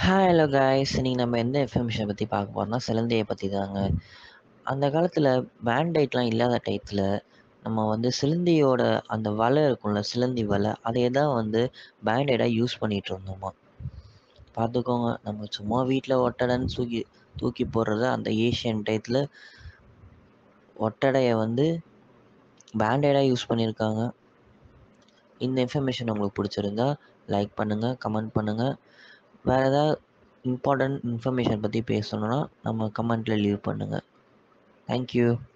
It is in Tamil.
ஹாய் ஹலோ காய்ஸ் இன்னைக்கு நம்ம எந்த இன்ஃபர்மேஷனை பற்றி பார்க்க போகிறோம்னா சிலந்தையை பற்றி தாங்க அந்த காலத்தில் பேண்டைட்லாம் இல்லாத டயத்தில் நம்ம வந்து சிலந்தியோட அந்த வலை இருக்கும்ல சிலந்தி வலை அதை தான் வந்து பேண்டைடாக யூஸ் பண்ணிகிட்டு இருந்தோமா பார்த்துக்கோங்க நம்ம சும்மா வீட்டில் ஒட்டடைன்னு தூக்கி தூக்கி போடுறத அந்த ஏஷியன் டயத்தில் ஒட்டடையை வந்து பேண்டைடாக யூஸ் பண்ணியிருக்காங்க இந்த இன்ஃபர்மேஷன் உங்களுக்கு பிடிச்சிருந்தா லைக் பண்ணுங்கள் கமெண்ட் பண்ணுங்கள் வேறு ஏதாவது இம்பார்ட்டண்ட் இன்ஃபர்மேஷன் பற்றி பேசணுன்னா நம்ம கமெண்ட்டில் லீவ் பண்ணுங்கள் தேங்க்யூ